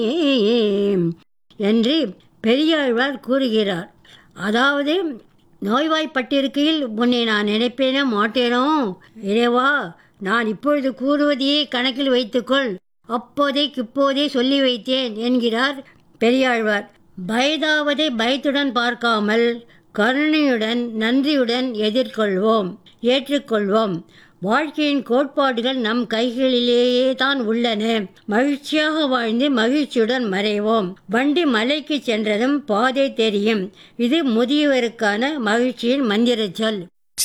என்று பெரியாழ்வார் கூறுகிறார் அதாவது நோய்வாய்ப்பட்டிருக்கையில் உன்னை நான் நினைப்பேனோ மாட்டேனோ இறைவா நான் இப்பொழுது கூறுவதையே கணக்கில் வைத்துக்கொள் அப்போதைக்கு இப்போதே சொல்லி வைத்தேன் என்கிறார் பெரியாழ்வார் பயதாவதை பயத்துடன் பார்க்காமல் கருணையுடன் நன்றியுடன் எதிர்கொள்வோம் ஏற்றுக்கொள்வோம் வாழ்க்கையின் கோட்பாடுகள் நம் கைகளிலேயே தான் உள்ளன மகிழ்ச்சியாக வாழ்ந்து மகிழ்ச்சியுடன் மறைவோம் வண்டி மலைக்கு சென்றதும் பாதை தெரியும் இது முதியவருக்கான மகிழ்ச்சியின் மந்திர சொல்